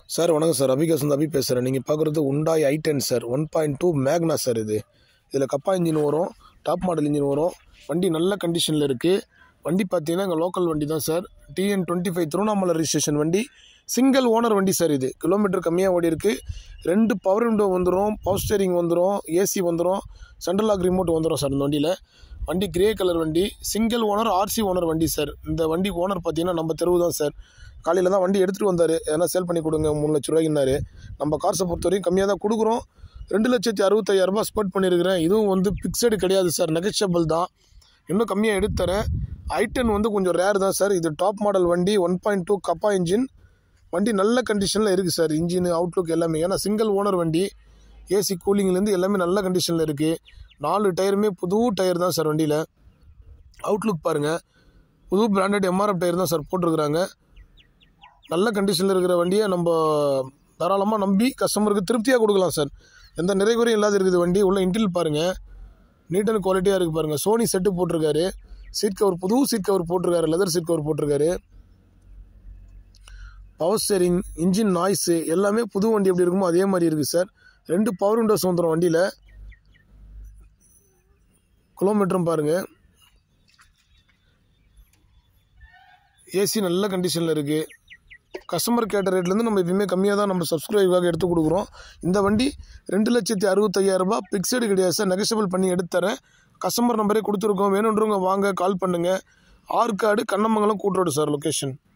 sir வணக்கம் sir அபிகாசந்த் அபி பேசுகிறேன் நீங்கள் பார்க்குறது Hyundai i ten sir one point two Magna sir இது இதில் கப்பா இன்ஜின் வரும் டாப் மாடல் இன்ஜின் வரும் வண்டி நல்ல கண்டிஷனில் இருக்குது வண்டி பார்த்தீங்கன்னா எங்கள் லோக்கல் வண்டி தான் sir TN twenty five Tiruvannamalai registration வண்டி சிங்கிள் ஓனர் வண்டி சார் இது கிலோமீட்டர் கம்மியாக ஓடி இருக்குது ரெண்டு பவர் விண்டோ வந்துடும் பவர் ஸ்டேரிங் வந்துடும் ஏசி வந்துடும் சென்ட்ரல் லாக் ரிமோட் வந்துடும் சார் இந்த வண்டியில் வண்டி கிரே கலர் வண்டி சிங்கிள் ஓனர் ஆர்சி ஓனர் வண்டி சார் இந்த வண்டி ஓனர் பார்த்தீங்கன்னா நம்ம தெருவு தான் சார் காலையில் தான் வண்டி எடுத்துகிட்டு வந்தார் எதனா சேல் பண்ணி கொடுங்க மூணு லட்ச ரூபாய்க்குனாரு நம்ம கார்ஸை பொறுத்த வரைக்கும் கம்மியாக தான் கொடுக்குறோம் ரெண்டு லட்சத்தி அறுபத்தையாயிரரூபா ஸ்பெண்ட் பண்ணியிருக்கிறேன் இதுவும் வந்து பிக்சடு கிடையாது சார் நெகச்சபிள் தான் இன்னும் கம்மியாக எடுத்து தரேன் ஐட்டன் வந்து கொஞ்சம் ரேர் தான் சார் இது டாப் மாடல் வண்டி one point two kappa engine வண்டி நல்ல கண்டிஷனில் இருக்குது சார் இன்ஜின் அவுட்லுக் எல்லாமே ஏன்னா சிங்கிள் ஓனர் வண்டி ஏசி கூலிங்லேருந்து எல்லாமே நல்ல கண்டிஷனில் இருக்குது நாலு டயருமே புது டயர் தான் சார் வண்டியில் அவுட்லுக் பாருங்கள் புது பிராண்டட் எம்ஆர்எஃப் டயர் தான் சார் போட்டிருக்கிறாங்க நல்ல கண்டிஷனில் இருக்கிற வண்டியை நம்ம தாராளமாக நம்பி கஸ்டமருக்கு திருப்தியாக கொடுக்கலாம் சார் எந்த நிறைகுறையும் இல்லாத இருக்குது வண்டி உள்ள இன்டில் பாருங்கள் நீட் அண்ட் குவாலிட்டியாக இருக்குது பாருங்கள் சோனி செட்டு போட்டிருக்காரு சீட் கவர் புது சீட் கவர் போட்டிருக்காரு லெதர் சீட் கவர் போட்டிருக்காரு பவர் ஸ்டேரிங் இன்ஜின் நாய்ஸு எல்லாமே புது வண்டி எப்படி இருக்குமோ அதே மாதிரி இருக்குது சார் ரெண்டு பவர் விண்டோஸ் வந்துடும் வண்டியில் கிலோமீட்டரும் பாருங்கள் ஏசி நல்ல கண்டிஷனில் இருக்குது கஸ்டமர் கேட்ட ரேட்லேருந்து நம்ம எப்பயுமே கம்மியாக தான் நம்ம சப்ஸ்கிரைபாக எடுத்து கொடுக்குறோம் இந்த வண்டி ரெண்டு லட்சத்தி அறுபத்தையாயிரரூபா பிக்சடு கிடையாது சார் நெகஷபிள் பண்ணி எடுத்து தரேன் கஸ்டமர் நம்பரே கொடுத்துருக்கோம் வேணுன்றவங்க வாங்க கால் பண்ணுங்கள் ஆற்காடு கண்ணமங்கலம் கூட்டுரோடு சார் லொக்கேஷன்